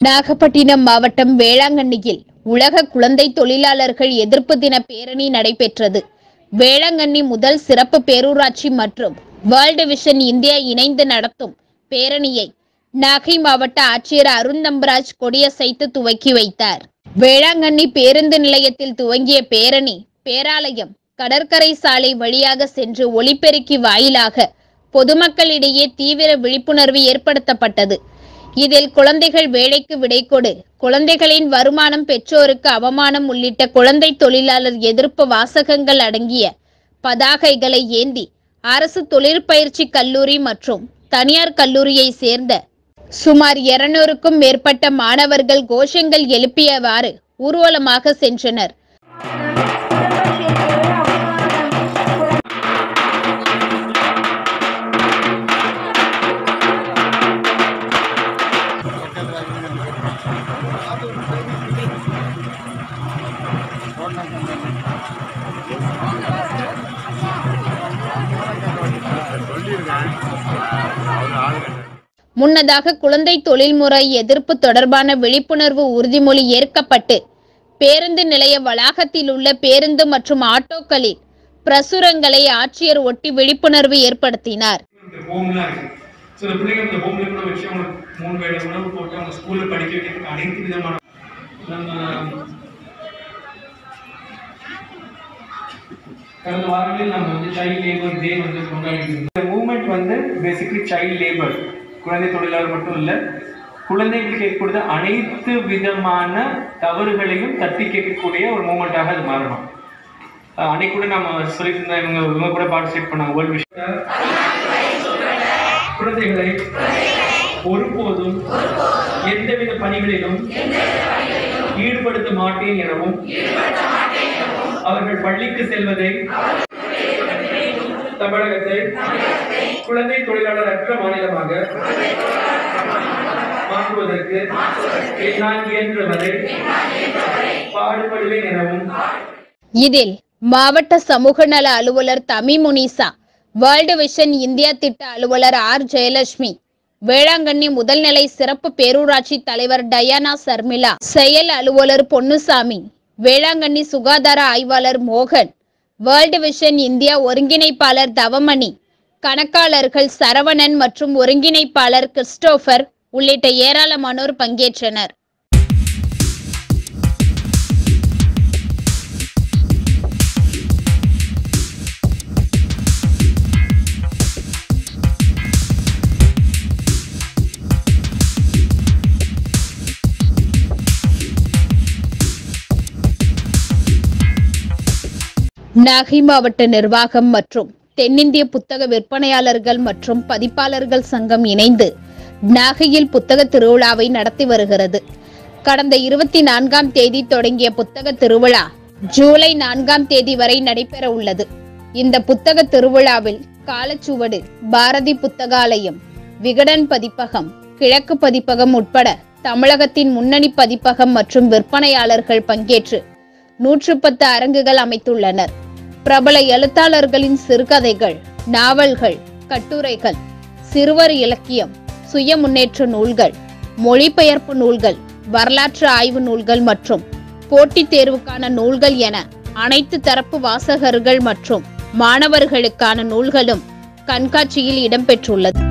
நாகப்பட்டினம் மாவட்டம் வேளாங்கண்ணியில் உலக குழந்தை தொழிலாளர்கள் எதிர்ப்பு தின பேரணி நடைபெற்றது வேளாங்கண்ணி முதல் சிறப்பு பேரூராட்சி மற்றும் வேர்ல்டு விஷன் இந்தியா இணைந்து நடத்தும் பேரணியை நாகை மாவட்ட ஆட்சியர் அருண் நம்பராஜ் கொடியசைத்து துவக்கி வைத்தார் வேளாங்கண்ணி பேருந்து நிலையத்தில் துவங்கிய பேரணி பேராலயம் கடற்கரை சாலை வழியாக சென்று ஒலிபெருக்கி வாயிலாக பொதுமக்களிடையே தீவிர விழிப்புணர்வு ஏற்படுத்தப்பட்டது இதில் குழந்தைகள் வேலைக்கு விடை கொடு குழந்தைகளின் வருமானம் பெற்றோருக்கு அவமானம் உள்ளிட்ட குழந்தை தொழிலாளர் எதிர்ப்பு வாசகங்கள் அடங்கிய பதாகைகளை ஏந்தி அரசு தொழிற்பயிற்சி கல்லூரி மற்றும் தனியார் கல்லூரியை சேர்ந்த சுமார் இருநூறுக்கும் மேற்பட்ட மாணவர்கள் கோஷங்கள் எழுப்பியவாறு ஊர்வலமாக சென்றனர் முன்னதாக குழந்தை தொழில்முறை எதிர்ப்பு தொடர்பான விழிப்புணர்வு உறுதிமொழி ஏற்கப்பட்டு பேருந்து நிலைய வளாகத்தில் உள்ள பேருந்து மற்றும் ஆட்டோக்களில் பிரசுரங்களை ஆட்சியர் ஒட்டி விழிப்புணர்வு ஏற்படுத்தினார் இந்த ஹோம்லாம் இருக்கு ஸோ இந்த பிள்ளைங்க இந்த ஹோம்ல கூட வச்சு அவங்களுக்கு மூணு வேளை உணவு போட்டு அவங்க ஸ்கூல்ல படிக்க வைக்கிறதுக்கு அனைத்து விதமான நம்ம கடந்த வாரங்களில் நம்ம வந்து சைல்ட் லேபர் டே வந்து கொண்டாடிட்டு இருந்தோம் இந்த மூவ்மெண்ட் வந்து பேசிக்கலி சைல்ட் லேபர் குழந்தை தொழிலாளர் மட்டும் இல்லை குழந்தைகளுக்கு ஏற்படுத்த அனைத்து விதமான தவறுகளையும் தட்டி கேட்கக்கூடிய ஒரு மூமெண்ட்டாக அது மாறணும் அஹ் அன்னைக்கு கூட நம்ம சொல்லிட்டு இருந்தோம் இவங்க இவங்க கூட பார்ட்டிசிபேட் பண்ணாங்க வேர்ல்ட் விஷயம் குழந்தைகளை ஒருபோதும் எந்தவித பணிகளிலும் ஈடுபடுத்த மாட்டேன் எனவும் அவர்கள் பள்ளிக்கு செல்வதை தமிழகத்தை குழந்தை தொழிலாளர் அற்ற மாநிலமாக மாற்றுவதற்கு நான் இயன்றவரை பாடுபடுவேன் எனவும் இதில் மாவட்ட சமூக நல அலுவலர் தமி முனிசா வேர்ல்டு விஷன் இந்தியா திட்ட அலுவலர் ஆர் ஜெயலட்சுமி வேளாங்கண்ணி முதல்நிலை சிறப்பு பேரூராட்சி தலைவர் டயானா சர்மிளா செயல் அலுவலர் பொன்னுசாமி வேளாங்கண்ணி சுகாதார ஆய்வாளர் மோகன் வேர்ல்டு விஷன் இந்தியா ஒருங்கிணைப்பாளர் தவமணி கணக்காளர்கள் சரவணன் மற்றும் ஒருங்கிணைப்பாளர் கிறிஸ்டோபர் உள்ளிட்ட ஏராளமானோர் பங்கேற்றனர் நாகை மாவட்ட நிர்வாகம் மற்றும் தென்னிந்திய புத்தக விற்பனையாளர்கள் மற்றும் பதிப்பாளர்கள் சங்கம் இணைந்து நாகையில் புத்தக திருவிழாவை நடத்தி வருகிறது கடந்த இருபத்தி நான்காம் தேதி தொடங்கிய புத்தக திருவிழா ஜூலை நான்காம் தேதி வரை நடைபெற உள்ளது இந்த புத்தக திருவிழாவில் காலச்சுவடு பாரதி புத்தகாலயம் விகடன் பதிப்பகம் கிழக்கு பதிப்பகம் உட்பட தமிழகத்தின் முன்னணி பதிப்பகம் மற்றும் விற்பனையாளர்கள் பங்கேற்று நூற்று பத்து அரங்குகள் அமைத்துள்ளனர் பிரபல எழுத்தாளர்களின் சிறுகதைகள் நாவல்கள் கட்டுரைகள் சிறுவர் இலக்கியம் சுய முன்னேற்ற நூல்கள் மொழிபெயர்ப்பு நூல்கள் வரலாற்று ஆய்வு நூல்கள் மற்றும் போட்டித் தேர்வுக்கான நூல்கள் என அனைத்து தரப்பு வாசகர்கள் மற்றும் மாணவர்களுக்கான நூல்களும் கண்காட்சியில் இடம்பெற்றுள்ளது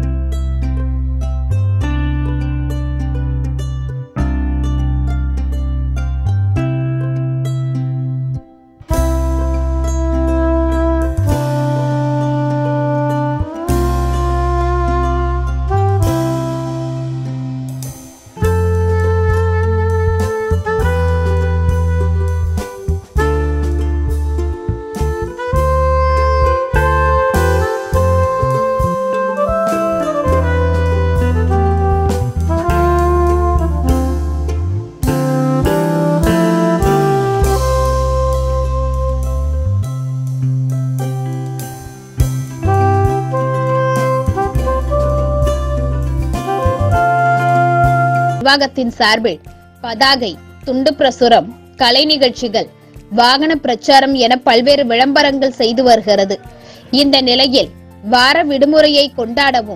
நிர்வாகத்தின் சார்பில் பதாகை துண்டு பிரசுரம் கலை நிகழ்ச்சிகள் வாகன பிரச்சாரம் என பல்வேறு விளம்பரங்கள் செய்து வருகிறது இந்த நிலையில் வார விடுமுறையை கொண்டாடவும்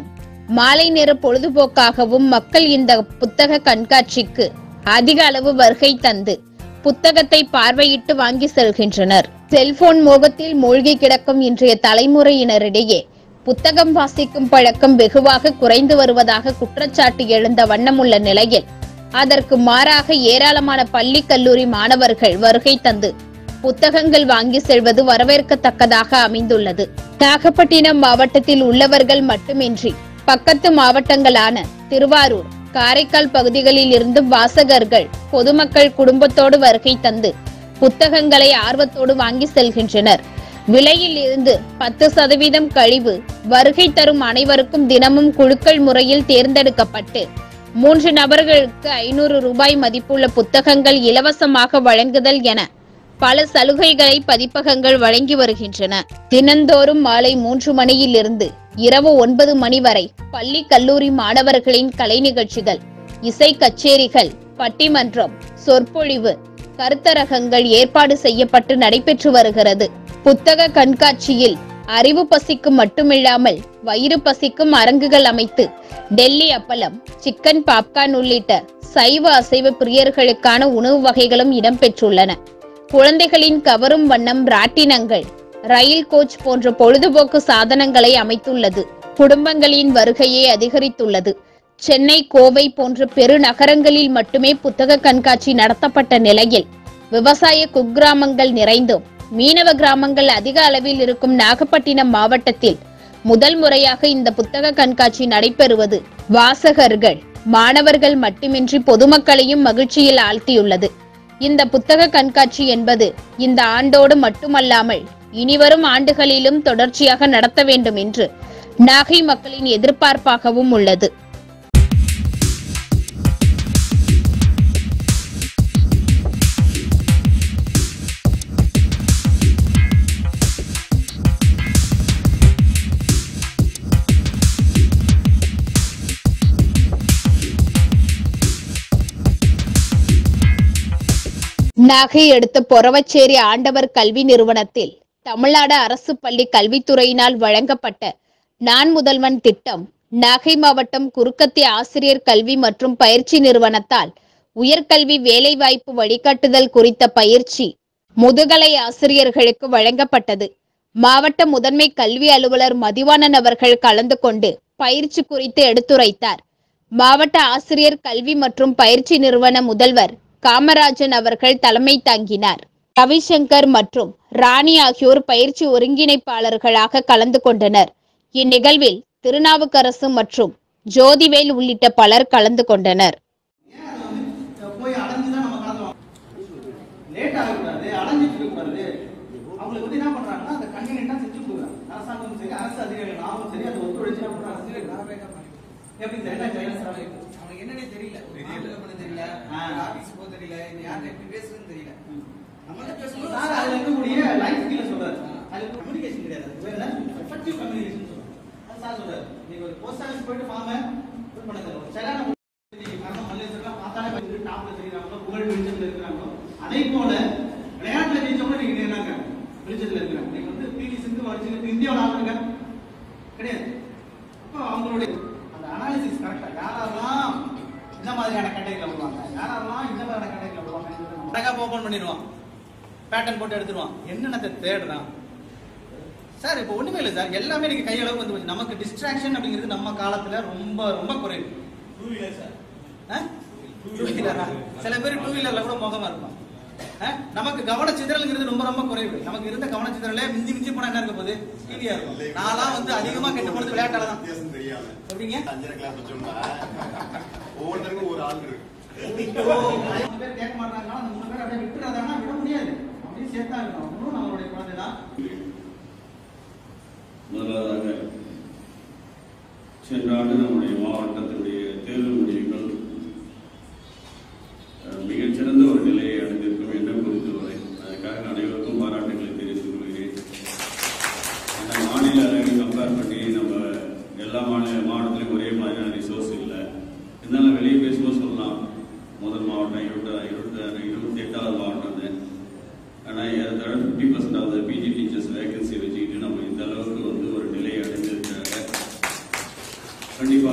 மாலை நேர பொழுதுபோக்காகவும் மக்கள் இந்த புத்தக கண்காட்சிக்கு அதிக அளவு வருகை தந்து புத்தகத்தை பார்வையிட்டு வாங்கி செல்கின்றனர் செல்போன் மோகத்தில் மூழ்கி கிடக்கும் இன்றைய தலைமுறையினரிடையே புத்தகம் வாசிக்கும் பழக்கம் வெகுவாக குறைந்து வருவதாக குற்றச்சாட்டு எழுந்த வண்ணமுள்ள நிலையில் அதற்கு மாறாக ஏராளமான பள்ளி கல்லூரி மாணவர்கள் வருகை தந்து புத்தகங்கள் வாங்கி செல்வது வரவேற்கத்தக்கதாக அமைந்துள்ளது நாகப்பட்டினம் மாவட்டத்தில் உள்ளவர்கள் மட்டுமின்றி பக்கத்து மாவட்டங்களான திருவாரூர் காரைக்கால் பகுதிகளில் இருந்தும் வாசகர்கள் பொதுமக்கள் குடும்பத்தோடு வருகை தந்து புத்தகங்களை ஆர்வத்தோடு வாங்கி செல்கின்றனர் விலையில் இருந்து பத்து சதவீதம் கழிவு வருகை தரும் அனைவருக்கும் தினமும் குழுக்கள் முறையில் தேர்ந்தெடுக்கப்பட்டு மூன்று நபர்களுக்கு ஐநூறு ரூபாய் மதிப்புள்ள புத்தகங்கள் இலவசமாக வழங்குதல் என பல சலுகைகளை பதிப்பகங்கள் வழங்கி வருகின்றன தினந்தோறும் மாலை மூன்று மணியிலிருந்து இரவு ஒன்பது மணி வரை பள்ளி கல்லூரி மாணவர்களின் கலை நிகழ்ச்சிகள் இசை கச்சேரிகள் பட்டிமன்றம் சொற்பொழிவு கருத்தரகங்கள் ஏற்பாடு செய்யப்பட்டு நடைபெற்று வருகிறது புத்தக கண்காட்சியில் அறிவு பசிக்கு மட்டுமில்லாமல் வயிறு பசிக்கும் அரங்குகள் அமைத்து டெல்லி அப்பளம் சிக்கன் பாப்கார்ன் உள்ளிட்ட சைவ அசைவ பிரியர்களுக்கான உணவு வகைகளும் இடம்பெற்றுள்ளன குழந்தைகளின் கவரும் வண்ணம் ராட்டினங்கள் ரயில் கோச் போன்ற பொழுதுபோக்கு சாதனங்களை அமைத்துள்ளது குடும்பங்களின் வருகையை அதிகரித்துள்ளது சென்னை கோவை போன்ற பெருநகரங்களில் மட்டுமே புத்தக கண்காட்சி நடத்தப்பட்ட நிலையில் விவசாய குக்கிராமங்கள் நிறைந்தும் மீனவ கிராமங்கள் அதிக அளவில் இருக்கும் நாகப்பட்டினம் மாவட்டத்தில் முதல் முறையாக இந்த புத்தக கண்காட்சி நடைபெறுவது வாசகர்கள் மாணவர்கள் மட்டுமின்றி பொதுமக்களையும் மகிழ்ச்சியில் ஆழ்த்தியுள்ளது இந்த புத்தக கண்காட்சி என்பது இந்த ஆண்டோடு மட்டுமல்லாமல் இனிவரும் ஆண்டுகளிலும் தொடர்ச்சியாக நடத்த வேண்டும் என்று நாகை மக்களின் எதிர்பார்ப்பாகவும் உள்ளது நாகை அடுத்த பொறவச்சேரி ஆண்டவர் கல்வி நிறுவனத்தில் தமிழ்நாடு அரசு பள்ளி கல்வித்துறையினால் வழங்கப்பட்ட நான் முதல்வன் திட்டம் நாகை மாவட்டம் குறுக்கத்தி ஆசிரியர் கல்வி மற்றும் பயிற்சி நிறுவனத்தால் உயர்கல்வி வேலைவாய்ப்பு வழிகாட்டுதல் குறித்த பயிற்சி முதுகலை ஆசிரியர்களுக்கு வழங்கப்பட்டது மாவட்ட முதன்மை கல்வி அலுவலர் மதிவாணன் அவர்கள் கலந்து கொண்டு பயிற்சி குறித்து எடுத்துரைத்தார் மாவட்ட ஆசிரியர் கல்வி மற்றும் பயிற்சி நிறுவன முதல்வர் காமராஜன் அவர்கள் தலைமை தாங்கினார் ரவிசங்கர் மற்றும் ராணி ஆகியோர் பயிற்சி ஒருங்கிணைப்பாளர்களாக கலந்து கொண்டனர் இந்நிகழ்வில் திருநாவுக்கரசு மற்றும் ஜோதிவேல் உள்ளிட்ட பலர் கலந்து கொண்டனர் போய் அடைஞ்சுதான் நம்ம கலந்துவோம் லேட் ஆகக்கூடாது அடைஞ்சிட்டு இருக்கக்கூடாது அவங்களுக்கு வந்து என்ன பண்றாங்கன்னா அந்த கன்வீனியன்டா செஞ்சு கொடுக்குறாங்க அரசாங்கமும் சரி அரசு அதிகாரிகள் நாமும் சரி அதை ஒத்துழைச்சு என்ன பண்றாங்க எப்படி இந்த என்ன ஜெயலலிதா சார் அவனுக்கு என்னன்னே தெரியல தெரியல பண்ண தெரியல ஆ. ஆபீஸ் போக தெரியல இந்த யார்கிட்ட எப்படி பேசுறதுன்னு தெரியல நம்மள்ட்ட பேசணும் சார் அதுல இருக்கக்கூடிய லைஃப் ஸ்கில்ல சொல்றாரு அது கம்யூனிகேஷன் கிடையாது அது வேற என்ன எஃபெக்டிவ் கம்யூனிகேஷன் சொல்றாரு அது சார் சொல்றாரு நீங்க ஒரு போஸ்ட் ஆஃபீஸ் போயிட்டு ஃபார்ம ஃபில் பண்ண தரும் சரியான மரணம் மல்லேஸ்வரலாம் பார்த்தாலே வந்து டாப்ல தெரியுறாங்களோ புகழ் வெளிச்சத்துல இருக்கிறாங்களோ அதே போல விளையாட்டுல ஜெயிச்சவங்க நீங்க என்னங்க வெளிச்சத்துல இருக்கிறாங்க நீங்க வந்து பிடி சிந்து வடிச்சு இந்தியாவில் ஆளுங்க கிடையாது அப்போ அவங்களுடைய அந்த அனாலிசிஸ் கரெக்டா யாரெல்லாம் இந்த மாதிரியான கேட்டகரியில் வருவாங்க யாரெல்லாம் இந்த மாதிரியான கேட்டகரியில் வருவாங்க அழகா ஓபன் பண்ணிடுவான் பேட்டர்ன் போட்டு எடுத்துருவான் என்னென்னத்தை தேடுறான் சார் இப்போ ஒண்ணுமே இல்லை சார் எல்லாமே நீங்க கையளவு வந்து போச்சு. நமக்கு டிஸ்ட்ராக்ஷன் அப்படிங்கிறது நம்ம காலத்துல ரொம்ப ரொம்ப குறைவு டூ வீலர் சார் டூ வீலரா சில பேர் டூ வீலர்ல கூட முகமா இருப்பான் ஆ? நமக்கு கவன சிதறல்ங்கிறது ரொம்ப ரொம்ப குறைவு நமக்கு இருந்த கவன சிதறலே மிஞ்சி மிஞ்சி போனா என்ன இருக்க போகுது டிவியா இருக்கும் நான்லாம் வந்து அதிகமா கெட்டு போனது விளையாட்டால தான் வித்தியாசம் தெரியாம எப்படிங்க அஞ்சரை கிளாஸ் வச்சோம்னா ஒவ்வொருத்தருக்கும் ஒரு ஆள் இருக்கு இப்போ மூணு பேர் கேட்க மாட்டாங்க அந்த மூணு பேர் அப்படியே விட்டுறதானா விட முடியாது அப்படியே சேர்த்தா இருக்கணும் அவங்களும் நம்மளுடைய குழந்தை தான் முதலாவதாக சென்ற ஆண்டு நம்முடைய மாவட்டத்தினுடைய தேர்வு முடிவுகள் அஹ், மிகச்சிறந்த ஒரு நிலையை அடைந்திருக்கும் என்று பொறுத்தவரை அதுக்காக நான் அனைவருக்கும் பாராட்டுகளை தெரிவித்துக் கொள்கிறேன் அந்த மாநில அளவில் கம்பேர் பண்ணி நம்ம எல்லா மாநில மாவட்டத்திலையும் ஒரே மாதிரியான ரிசோர்ஸ் இல்லை இருந்தாலும் வெளியே பேசும்போது சொல்லலாம் முதல் மாவட்டம் இருபத்தி இருபத்தி இருபத்தி எட்டாவது மாவட்டம் அது ஆனால் ஏறத்தாழ fifty percent of PG teachers vacancy வச்சுக்கிட்டு நம்ம இந்த அளவுக்கு வந்து ஒரு நிலையை அடைஞ்சிருக்காங்க கண்டிப்பாக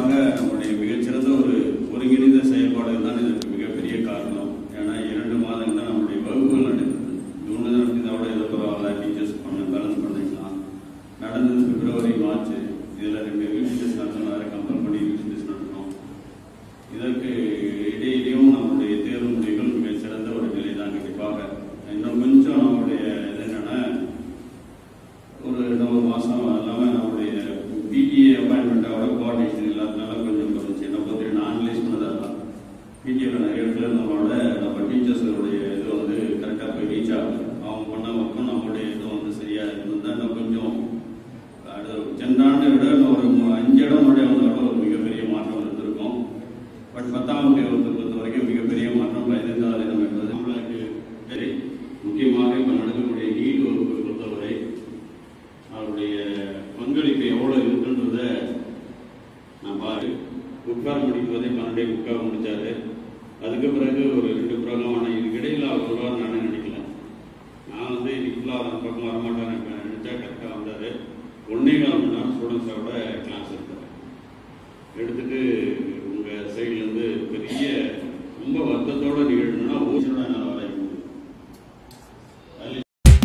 இதற்கு இடையிலையும் நம்முடைய தேர்வு முடிவுகள் மிகச் சிறந்த ஒரு நிலை தான் கண்டிப்பாக இன்னும் கொஞ்சம் நம்முடைய இது என்னன்னா ஒரு இன்னொரு மாதம் இல்லாமல் நம்முடைய பிடிஏ அப்பாயின்மெண்ட்டோட கோஆர்டினேஷன் இல்லாதனால கொஞ்சம் குறைஞ்சி என்ன பற்றி நான் அனலைஸ் பண்ணதெல்லாம் பிடிஏவில் நிறைய இடத்துல நம்மளோட நம்ம டீச்சர்ஸுடைய இது வந்து கரெக்டாக போய் ரீச் ஆகுது அவங்க பண்ண ஒர்க்கும் நம்மளுடைய இது வந்து சரியாக இருந்தால் இன்னும் கொஞ்சம் அது சென்ற ஆண்டை விட இன்னும் ஒரு மு- அஞ்சு இடம் முன்னாடி வந்தாலும் ஒரு மிகப்பெரிய மாற்றம் இருந்திருக்கும் பட் பத்தாம் வகுப்பை பொறுத்த வரைக்கும் மிகப்பெரிய மாற்றம் பதினைந்தாம் இடம் என்பது நம்மளுக்கு சரி முக்கியமாக இப்போ நடக்கக்கூடிய நீட் வகுப்பை பொறுத்தவரை அவருடைய பங்களிப்பு எவ்வளோ இருக்குன்றத நான் பாரு உட்கார் முடிக்கும்போதே பன்னெண்டே உட்கார் முடிச்சாரு அதுக்கு பிறகு ஒரு ரெண்டு ப்ரோக்ராம் ஆனால் இதுக்கு இடையில் அவர் வருவார் நான் நினைக்கல நான் வந்து இன்னைக்கு ஃபுல்லாக அந்த பக்கம் வரமாட்டேன்னு நினச்சா கரெக்டாக வந்தார் ஒன்னே கால் மணி நேரம் ஸ்டூடெண்ட்ஸோட கிளாஸ் எடுத்தார் எடுத்துட்டு உங்கள் சைட்லேருந்து பெரிய ரொம்ப வருத்தத்தோட நிகழ்வுனா ஊசோட என்னால் வரைய முடியும் அதில்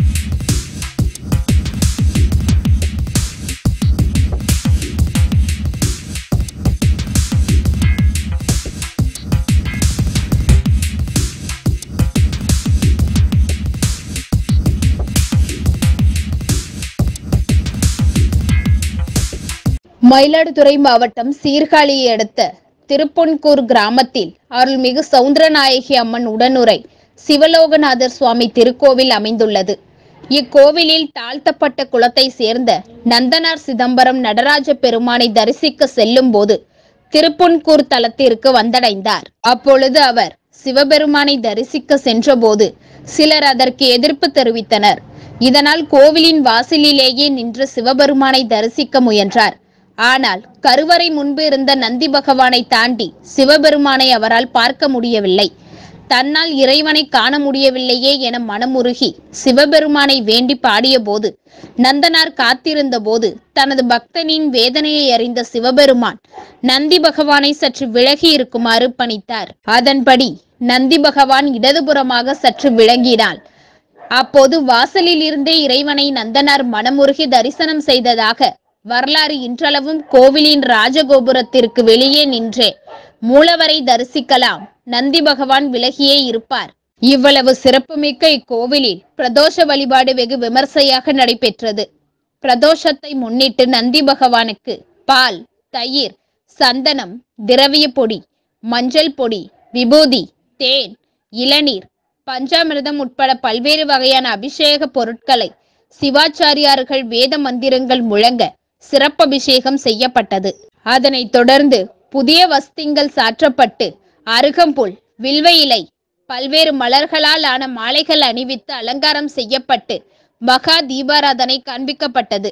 மயிலாடுதுறை மாவட்டம் சீர்காழியை அடுத்த திருப்பொன்கூர் கிராமத்தில் அருள்மிகு சவுந்தரநாயகி அம்மன் உடனுரை சிவலோகநாதர் சுவாமி திருக்கோவில் அமைந்துள்ளது இக்கோவிலில் தாழ்த்தப்பட்ட குலத்தை சேர்ந்த நந்தனார் சிதம்பரம் நடராஜ பெருமானை தரிசிக்க செல்லும் போது திருப்பொன்கூர் தலத்திற்கு வந்தடைந்தார் அப்பொழுது அவர் சிவபெருமானை தரிசிக்க சென்றபோது சிலர் அதற்கு எதிர்ப்பு தெரிவித்தனர் இதனால் கோவிலின் வாசலிலேயே நின்று சிவபெருமானை தரிசிக்க முயன்றார் ஆனால் கருவறை முன்பு இருந்த நந்தி பகவானை தாண்டி சிவபெருமானை அவரால் பார்க்க முடியவில்லை தன்னால் இறைவனை காண முடியவில்லையே என மனமுருகி சிவபெருமானை வேண்டி பாடியபோது நந்தனார் காத்திருந்த போது தனது பக்தனின் வேதனையை அறிந்த சிவபெருமான் நந்தி பகவானை சற்று விலகி இருக்குமாறு பணித்தார் அதன்படி நந்தி பகவான் இடதுபுறமாக சற்று விலகினாள் அப்போது வாசலில் இருந்தே இறைவனை நந்தனார் மனமுருகி தரிசனம் செய்ததாக வரலாறு இன்றளவும் கோவிலின் ராஜகோபுரத்திற்கு வெளியே நின்றே மூலவரை தரிசிக்கலாம் நந்தி பகவான் விலகியே இருப்பார் இவ்வளவு சிறப்புமிக்க இக்கோவிலில் பிரதோஷ வழிபாடு வெகு விமர்சையாக நடைபெற்றது பிரதோஷத்தை முன்னிட்டு நந்தி பகவானுக்கு பால் தயிர் சந்தனம் திரவிய பொடி மஞ்சள் பொடி விபூதி தேன் இளநீர் பஞ்சாமிர்தம் உட்பட பல்வேறு வகையான அபிஷேக பொருட்களை சிவாச்சாரியார்கள் வேத மந்திரங்கள் முழங்க சிறப்பபிஷேகம் செய்யப்பட்டது அதனைத் தொடர்ந்து புதிய வஸ்திங்கள் சாற்றப்பட்டு அருகம்புல் வில்வ இலை பல்வேறு மலர்களால் ஆன மாலைகள் அணிவித்து அலங்காரம் செய்யப்பட்டு மகா தீபாராதனை காண்பிக்கப்பட்டது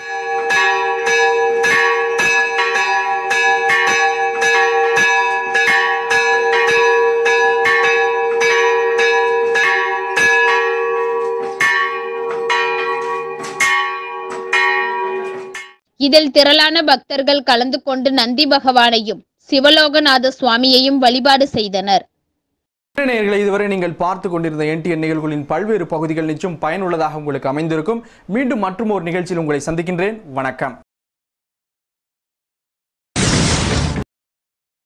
இதில் திரளான பக்தர்கள் கலந்து கொண்டு நந்தி பகவானையும் சிவலோகநாத சுவாமியையும் வழிபாடு செய்தனர் நேயர்களை இதுவரை நீங்கள் பார்த்து கொண்டிருந்த என்டிஎன் நிகழ்வுகளின் பல்வேறு பகுதிகள் நிச்சயம் பயனுள்ளதாக உங்களுக்கு அமைந்திருக்கும் மீண்டும் மற்றும் ஒரு நிகழ்ச்சியில் உங்களை சந்திக்கின்றேன் வணக்கம்